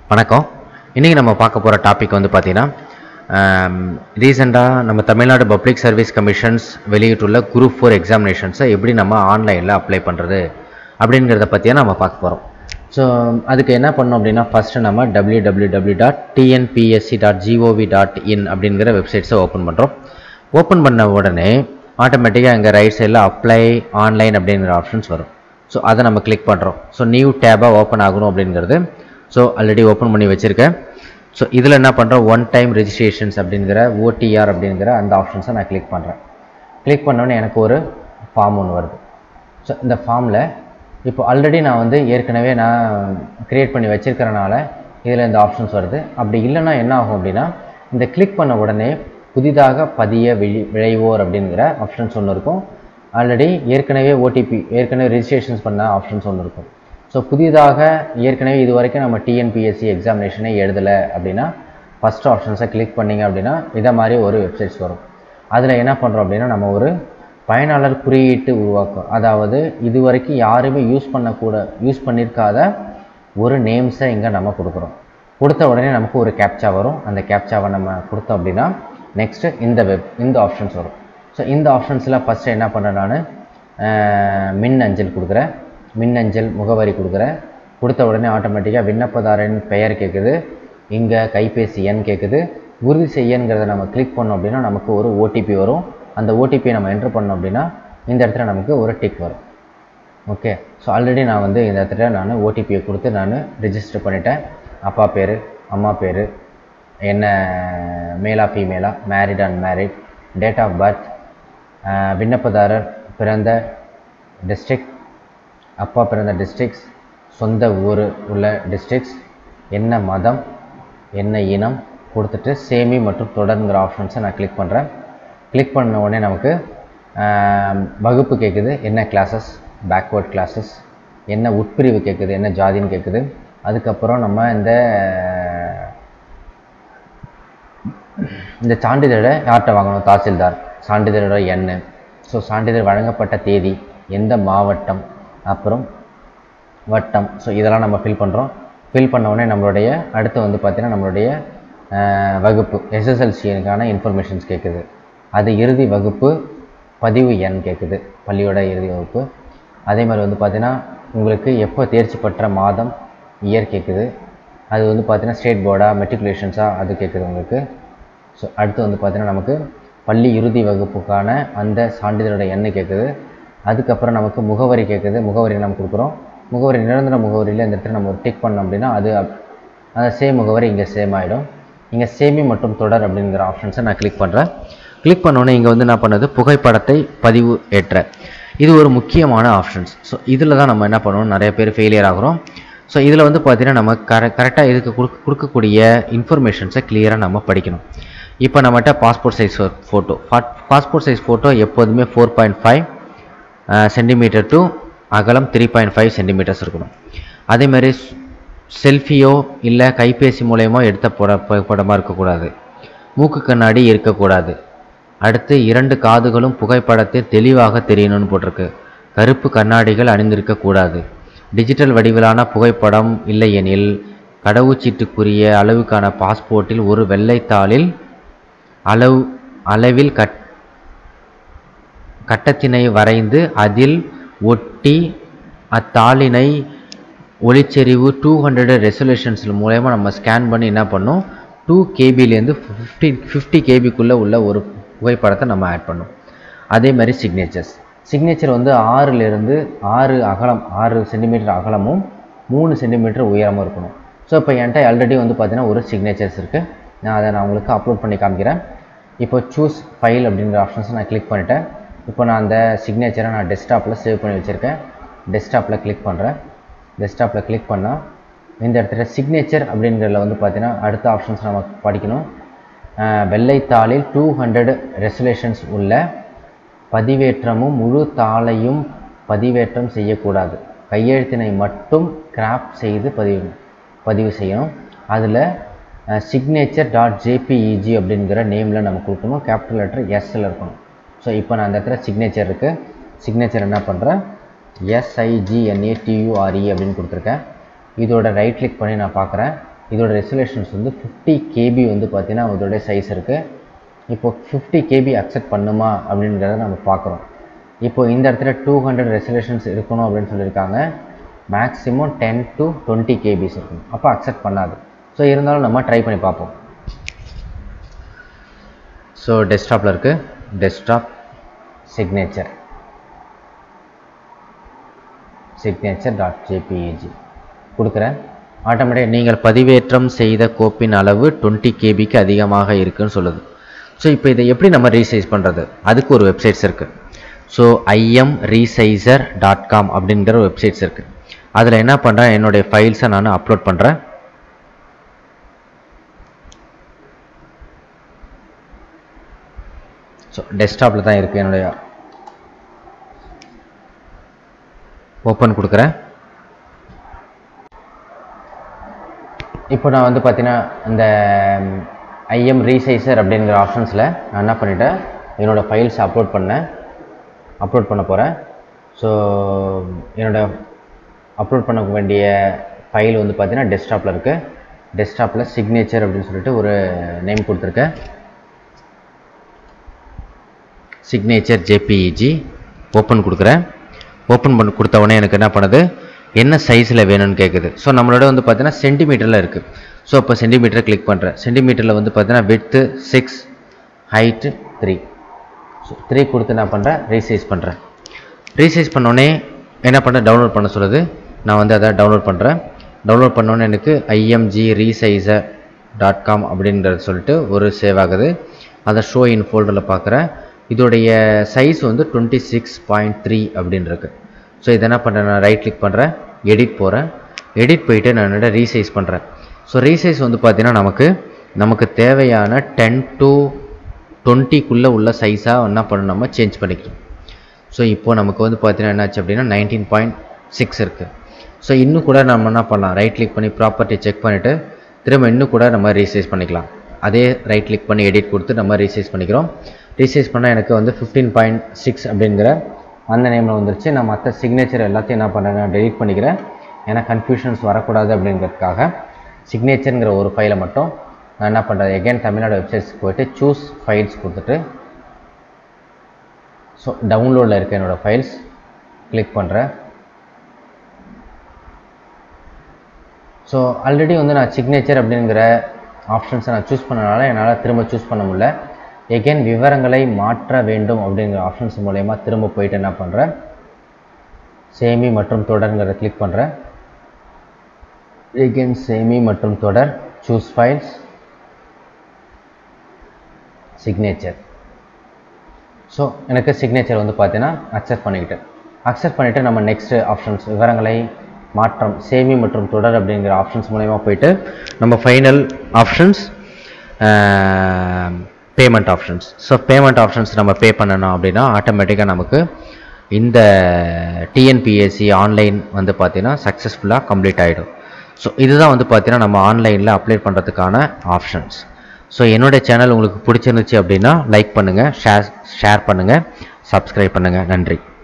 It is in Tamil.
வணக்கம் இன்றைக்கி நம்ம பார்க்க போகிற டாபிக் வந்து பார்த்தீங்கன்னா ரீசெண்டாக நம்ம தமிழ்நாடு பப்ளிக் சர்வீஸ் கமிஷன்ஸ் வெளியிட்டுள்ள குரூப் ஃபோர் எக்ஸாமினேஷன்ஸை எப்படி நம்ம ஆன்லைனில் அப்ளை பண்ணுறது அப்படிங்கிறத பற்றியே நம்ம பார்க்க போகிறோம் ஸோ அதுக்கு என்ன பண்ணோம் அப்படின்னா ஃபஸ்ட்டு நம்ம W W W dot TNPSC dot GOV dot in அப்படிங்கிற வெப்சைட்ஸை ஓப்பன் பண்ணுறோம் ஓப்பன் பண்ண உடனே ஆட்டோமேட்டிக்காக எங்கள் ரைட் சைடில் அப்ளை ஆன்லைன் அப்படிங்கிற ஆப்ஷன்ஸ் வரும் ஸோ அதை நம்ம கிளிக் பண்ணுறோம் ஸோ நியூ டேபாக ஓப்பன் ஆகணும் அப்படிங்கிறது ஸோ ஆல்ரெடி ஓப்பன் பண்ணி வச்சுருக்கேன் ஸோ இதில் என்ன பண்ணுறோம் ஒன் டைம் ரெஜிஸ்ட்ரேஷன்ஸ் அப்படிங்கிற ஓடிஆர் அப்படிங்கிற அந்த ஆப்ஷன்ஸை நான் கிளிக் பண்ணுறேன் கிளிக் பண்ணோன்னே எனக்கு ஒரு ஃபார்ம் ஒன்று வருது ஸோ இந்த ஃபார்மில் இப்போ ஆல்ரெடி நான் வந்து ஏற்கனவே நான் க்ரியேட் பண்ணி வச்சிருக்கிறனால இதில் இந்த ஆப்ஷன்ஸ் வருது அப்படி இல்லைன்னா என்ன ஆகும் அப்படின்னா இந்த கிளிக் பண்ண உடனே புதிதாக பதிய விழி விழைவோர் அப்படிங்கிற ஆப்ஷன்ஸ் ஒன்று இருக்கும் ஆல்ரெடி ஏற்கனவே ஓடிபி ஏற்கனவே ரெஜிஸ்ட்ரேஷன்ஸ் பண்ண ஆப்ஷன்ஸ் ஒன்று இருக்கும் ஸோ புதிதாக ஏற்கனவே இது வரைக்கும் நம்ம டிஎன்பிஎஸ்சி எக்ஸாமினேஷனே எழுதலை அப்படின்னா ஃபஸ்ட் ஆப்ஷன்ஸை கிளிக் பண்ணிங்க அப்படின்னா இதை மாதிரி ஒரு வெப்சைட்ஸ் வரும் அதில் என்ன பண்ணுறோம் அப்படின்னா நம்ம ஒரு பயனாளர் குறியீட்டு உருவாக்கம் அதாவது இது வரைக்கும் யாருமே யூஸ் பண்ணக்கூட யூஸ் பண்ணியிருக்காத ஒரு நேம்ஸை இங்கே நம்ம கொடுக்குறோம் கொடுத்த உடனே நமக்கு ஒரு கேப்ச்சா வரும் அந்த கேப்ச்சாவை நம்ம கொடுத்தோம் அப்படின்னா நெக்ஸ்ட்டு இந்த வெப் இந்த ஆப்ஷன்ஸ் வரும் ஸோ இந்த ஆப்ஷன்ஸில் ஃபஸ்ட்டு என்ன பண்ணுறேன் நான் மின் அஞ்சல் கொடுக்குறேன் மின்னஞ்சல் முகவரி கொடுக்குறேன் கொடுத்த உடனே ஆட்டோமேட்டிக்காக விண்ணப்பதாரன் பெயர் கேட்குது இங்கே கைபேசி எண் கேட்குது உறுதி செய்யங்கிறத நம்ம கிளிக் பண்ணோம் அப்படின்னா நமக்கு ஒரு ஓடிபி வரும் அந்த ஓடிபியை நம்ம என்ட்ரு பண்ணோம் அப்படின்னா இந்த இடத்துல நமக்கு ஒரு டிக் வரும் ஓகே ஸோ ஆல்ரெடி நான் வந்து இந்த இடத்துல நான் ஓடிபியை கொடுத்து நான் ரிஜிஸ்டர் பண்ணிட்டேன் அப்பா பேர் அம்மா பேர் என்ன மேலா ஃபீமேலா married and married date of birth விண்ணப்பதாரர் பிறந்த டிஸ்ட்ரிக்ட் அப்பா பிறந்த டிஸ்ட்ரிக்ஸ் சொந்த ஊர் உள்ள டிஸ்ட்ரிக்ஸ் என்ன மதம் என்ன இனம் கொடுத்துட்டு சேமி மற்றும் தொடருங்கிற ஆப்ஷன்ஸை நான் கிளிக் பண்ணுறேன் கிளிக் பண்ண உடனே நமக்கு வகுப்பு கேட்குது என்ன கிளாஸஸ் பேக்வேர்ட் கிளாஸஸ் என்ன உட்பிரிவு கேட்குது என்ன ஜாதின்னு கேட்குது அதுக்கப்புறம் நம்ம இந்த இந்த சான்றிதழை யார்கிட்ட வாங்கணும் தாசில்தார் சான்றிதழோட எண் ஸோ சான்றிதழ் வழங்கப்பட்ட தேதி எந்த மாவட்டம் அப்புறம் வட்டம் ஸோ இதெல்லாம் நம்ம ஃபில் பண்ணுறோம் ஃபில் பண்ண உடனே நம்மளுடைய அடுத்து வந்து பார்த்திங்கன்னா நம்மளுடைய வகுப்பு எஸ்எஸ்எல்சிக்கான இன்ஃபர்மேஷன்ஸ் கேட்குது அது இறுதி வகுப்பு பதிவு எண் கேட்குது பள்ளியோட இறுதி வகுப்பு அதே மாதிரி வந்து பார்த்திங்கன்னா உங்களுக்கு எப்போ தேர்ச்சி பெற்ற மாதம் இயர் கேட்குது அது வந்து பார்த்திங்கன்னா ஸ்டேட் போர்டாக மெட்ரிகுலேஷன்ஸாக அது கேட்குது உங்களுக்கு ஸோ அடுத்து வந்து பார்த்திங்கன்னா நமக்கு பள்ளி இறுதி வகுப்புக்கான அந்த சான்றிதழோட எண்ணெய் கேட்குது அதுக்கப்புறம் நமக்கு முகவரி கேட்குது முகவரி நம்ம கொடுக்குறோம் முகவரி நிரந்தர முகவரியில் இந்த இடத்துல நம்ம ஒரு டிக் பண்ணோம் அப்படின்னா அது அந்த சேம் முகவரி இங்கே சேம் ஆகிடும் இங்கே சேமி மற்றும் தொடர் அப்படிங்கிற ஆப்ஷன்ஸை நான் கிளிக் பண்ணுறேன் கிளிக் பண்ணோன்னே இங்கே வந்து என்ன பண்ணுது புகைப்படத்தை பதிவு ஏற்ற இது ஒரு முக்கியமான ஆப்ஷன்ஸ் ஸோ இதில் தான் நம்ம என்ன பண்ணுவோம் நிறைய பேர் ஃபெயிலியர் ஆகிறோம் ஸோ இதில் வந்து பார்த்திங்கன்னா நம்ம கர கரெக்டாக இதுக்கு கொடுக்க கொடுக்கக்கூடிய இன்ஃபர்மேஷன்ஸை கிளியராக நம்ம படிக்கணும் இப்போ நம்மகிட்ட passport size photo passport size photo எப்போதுமே four point five centimetre to அகலம் த்ரீ பாயிண்ட் ஃபைவ் சென்டிமீட்டர்ஸ் இருக்கணும் அதேமாதிரி செல்ஃபியோ இல்லை கைபேசி மூலயமா எடுத்த புட புகைப்படமாக இருக்கக்கூடாது மூக்கு கண்ணாடி இருக்கக்கூடாது அடுத்து இரண்டு காதுகளும் புகைப்படத்தில் தெளிவாக தெரியணும்னு போட்டிருக்கு கருப்பு கண்ணாடிகள் அணிந்திருக்கக்கூடாது டிஜிட்டல் வடிவிலான புகைப்படம் இல்லையெனில் கடவுச்சீட்டுக்குரிய அளவுக்கான பாஸ்போர்ட்டில் ஒரு வெள்ளைத்தாளில் அளவு அளவில் கட் கட்டத்தினை வரைந்து அதில் ஒட்டி அத்தாளினை ஒளிச்செறிவு டூ ஹண்ட்ரட் ரெசல்யூஷன்ஸ் மூலயமா நம்ம ஸ்கேன் பண்ணி என்ன பண்ணோம் டூ கேபிலேருந்து ஃபிஃப்டி ஃபிஃப்டி கேபிக்குள்ளே உள்ள ஒரு புகைப்படத்தை நம்ம ஆட் பண்ணோம் அதே மாதிரி சிக்னேச்சர்ஸ் சிக்னேச்சர் வந்து ஆறுலேருந்து ஆறு அகலம் ஆறு சென்டிமீட்டர் அகலமும் மூணு சென்டிமீட்டர் உயரமும் இருக்கணும் ஸோ இப்போ என்கிட்ட ஆல்ரெடி வந்து பார்த்தீங்கன்னா ஒரு சிக்னேச்சர்ஸ் இருக்குது நான் அதை நான் உங்களுக்கு அப்லோட் பண்ணி காமிக்கிறேன் இப்போ சூஸ் ஃபைல் அப்படிங்கிற ஆப்ஷன்ஸை நான் கிளிக் பண்ணிட்டேன் இப்போ நான் அந்த சிக்னேச்சரை நான் டெஸ்க்டாப்பில் சேவ் பண்ணி வச்சுருக்கேன் டெஸ்க்டாப்பில் கிளிக் பண்ணுறேன் டெஸ்க்டாப்பில் கிளிக் பண்ணால் இந்த இடத்துல சிக்னேச்சர் அப்படிங்கிறதுல வந்து பார்த்திங்கன்னா அடுத்த ஆப்ஷன்ஸ் நம்ம படிக்கணும் வெள்ளைத்தாளில் டூ ஹண்ட்ரட் ரெசலேஷன்ஸ் உள்ள பதிவேற்றமும் முழு தாளையும் பதிவேற்றம் செய்யக்கூடாது கையெழுத்தினை மட்டும் கிராப் செய்து பதிவு பதிவு செய்யணும் அதில் சிக்னேச்சர் டாட் ஜேபிஇஜி அப்படிங்கிற நேமில் நம்ம கொடுக்கணும் கேபிட்டல் லெட்டர் எஸ்ஸில் இருக்கணும் ஸோ இப்போ நான் அந்த இடத்துல சிக்னேச்சர் இருக்குது சிக்னேச்சர் என்ன பண்ணுறேன் எஸ்ஐஜிஎன்ஏடியூஆர்இ அப்படின்னு கொடுத்துருக்கேன் இதோட ரைட் கிளிக் பண்ணி நான் பார்க்குறேன் இதோட ரெசல்யூஷன்ஸ் வந்து ஃபிஃப்டி கேபி வந்து பார்த்தீங்கன்னா இதோட சைஸ் இருக்குது இப்போ ஃபிஃப்டி கேபி அக்செப்ட் பண்ணுமா அப்படின்றத நம்ம பார்க்குறோம் இப்போ இந்த இடத்துல டூ ஹண்ட்ரட் ரெசல்யூஷன்ஸ் இருக்கணும் அப்படின்னு சொல்லியிருக்காங்க maximum ten to twenty KBs இருக்கும் அப்போ அக்செப்ட் பண்ணாது ஸோ இருந்தாலும் நம்ம ட்ரை பண்ணி பார்ப்போம் ஸோ டெஸ்க்டாப்பில் இருக்குது desktop signature signature dot JPAG கொடுக்குறேன் ஆட்டோமேட்டிக் நீங்கள் பதிவேற்றம் செய்த கோப்பின் அளவு டுவெண்ட்டி கேபிக்கு அதிகமாக இருக்குன்னு சொல்லுது ஸோ இப்போ இதை எப்படி நம்ம ரீசைஸ் பண்ணுறது அதுக்கு ஒரு வெப்சைட்ஸ் இருக்குது so IM resizer dot com அப்படிங்கிற ஒரு வெப்சைட்ஸ் இருக்குது அதில் என்ன பண்ணுறேன் என்னுடைய ஃபைல்ஸை நான் அப்லோட் பண்ணுறேன் ஸோ டெஸ்க்டாப்பில் தான் இருக்குது என்னுடைய ஓப்பன் கொடுக்குறேன் இப்போ நான் வந்து பார்த்தீங்கன்னா இந்த ஐஎம் ரீசைசர் அப்படிங்கிற ஆப்ஷன்ஸில் நான் என்ன பண்ணிட்டேன் என்னோடய ஃபைல்ஸ் அப்லோட் பண்ணேன் அப்லோட் பண்ண போகிறேன் ஸோ என்னோட அப்லோட் பண்ண வேண்டிய ஃபைல் வந்து பார்த்தீங்கன்னா டெஸ்க்டாப்பில் இருக்குது டெஸ்க்டாப்பில் சிக்னேச்சர் அப்படின்னு சொல்லிட்டு ஒரு நேம் கொடுத்துருக்கேன் சிக்னேச்சர் ஜேபிஇஜி ஓப்பன் கொடுக்குறேன் ஓப்பன் பண்ணி கொடுத்த உடனே எனக்கு என்ன பண்ணுது என்ன சைஸில் வேணும்னு கேட்குது ஸோ நம்மளோட வந்து பார்த்தீங்கன்னா சென்டிமீட்டரில் இருக்குது ஸோ இப்போ சென்டிமீட்டரை கிளிக் பண்ணுறேன் சென்டிமீட்டரில் வந்து பார்த்தீங்கன்னா width six height three so three கொடுத்து என்ன பண்ணுறேன் ரீசைஸ் பண்ணுறேன் ரீசைஸ் பண்ணோடனே என்ன பண்ண டவுன்லோட் பண்ண சொல்லுது நான் வந்து அதை டவுன்லோட் பண்ணுறேன் டவுன்லோட் பண்ணோன்னே எனக்கு ஐஎம்ஜி ரீசைசர் டாட் காம் அப்படின்றது சொல்லிட்டு ஒரு சேவ் ஆகுது அதை ஷோ இன் ஃபோல்டரில் பார்க்குறேன் இதோடைய சைஸ் வந்து டுவெண்ட்டி சிக்ஸ் பாயிண்ட் த்ரீ அப்படின்னு இருக்கு ஸோ இதை என்ன பண்ணுறேன் நான் ரைட் கிளிக் பண்ணுறேன் எடிட் போகிறேன் எடிட் போயிட்டு நான் என்னோட ரீசைஸ் பண்ணுறேன் ஸோ ரீசைஸ் வந்து பார்த்தீங்கன்னா நமக்கு நமக்கு தேவையான டென் டு டுவெண்ட்டிக்குள்ளே உள்ள சைஸாக என்ன பண்ணணும் நம்ம சேஞ்ச் பண்ணிக்கலாம் ஸோ இப்போது நமக்கு வந்து பார்த்தீங்கன்னா என்னாச்சு அப்படின்னா நைன்டீன் பாயிண்ட் சிக்ஸ் இருக்குது ஸோ இன்னும் கூட நம்ம என்ன பண்ணலாம் ரைட் கிளிக் பண்ணி ப்ராப்பர்ட்டி செக் பண்ணிவிட்டு திரும்ப இன்னும் கூட நம்ம ரீசைஸ் பண்ணிக்கலாம் அதே ரைட் கிளிக் பண்ணி எடிட் கொடுத்து நம்ம ரீசைஸ் பண்ணிக்கிறோம் ரீசைஸ் பண்ணால் எனக்கு வந்து ஃபிஃப்டீன் பாயிண்ட் சிக்ஸ் அப்படிங்கிற அந்த நேமில் வந்துருச்சு நான் மற்ற சிக்னேச்சர் எல்லாத்தையும் என்ன பண்ணுறேன் நான் டெலிட் பண்ணிக்கிறேன் ஏன்னா கன்ஃபியூஷன்ஸ் வரக்கூடாது அப்படிங்கிறதுக்காக சிக்னேச்சருங்கிற ஒரு ஃபைலை மட்டும் நான் என்ன பண்ணுறேன் எகைன் தமிழ்நாடு வெப்சைட்ஸ்க்கு போயிட்டு சூஸ் ஃபைல்ஸ் கொடுத்துட்டு ஸோ டவுன்லோடில் இருக்க என்னோடய ஃபைல்ஸ் கிளிக் பண்ணுறேன் ஸோ ஆல்ரெடி வந்து நான் சிக்னேச்சர் அப்படிங்கிற ஆப்ஷன்ஸை நான் சூஸ் பண்ணனால என்னால் திரும்ப சூஸ் பண்ண முடியல எகெயின் விவரங்களை மாற்ற வேண்டும் அப்படிங்கிற ஆப்ஷன்ஸ் மூலயமா திரும்ப போயிட்டு என்ன பண்ணுறேன் சேமி மற்றும் தொடர்ங்கிறத கிளிக் பண்ணுறேன் எகெயின் சேமி மற்றும் தொடர் சூஸ் ஃபைல்ஸ் சிக்னேச்சர் ஸோ எனக்கு சிக்னேச்சர் வந்து பார்த்தீங்கன்னா அக்செப்ட் பண்ணிக்கிட்டேன் அக்செப்ட் பண்ணிவிட்டு நம்ம நெக்ஸ்ட்டு ஆப்ஷன்ஸ் விவரங்களை மாற்றம் சேமி மற்றும் தொடர் அப்படிங்கிற ஆப்ஷன்ஸ் மூலயமா போயிட்டு நம்ம final options payment options so payment options நம்ம பே பண்ணணும் அப்படின்னா ஆட்டோமேட்டிக்காக நமக்கு இந்த டிஎன்பிஎஸ்சி ஆன்லைன் வந்து பார்த்தீங்கன்னா சக்ஸஸ்ஃபுல்லாக கம்ப்ளீட் ஆகிடும் ஸோ இதுதான் வந்து பார்த்தீங்கன்னா நம்ம ஆன்லைனில் அப்ளை பண்ணுறதுக்கான ஆப்ஷன்ஸ் ஸோ என்னுடைய சேனல் உங்களுக்கு பிடிச்சிருந்துச்சு அப்படின்னா லைக் பண்ணுங்கள் ஷேர் ஷேர் பண்ணுங்கள் சப்ஸ்கிரைப் பண்ணுங்கள் நன்றி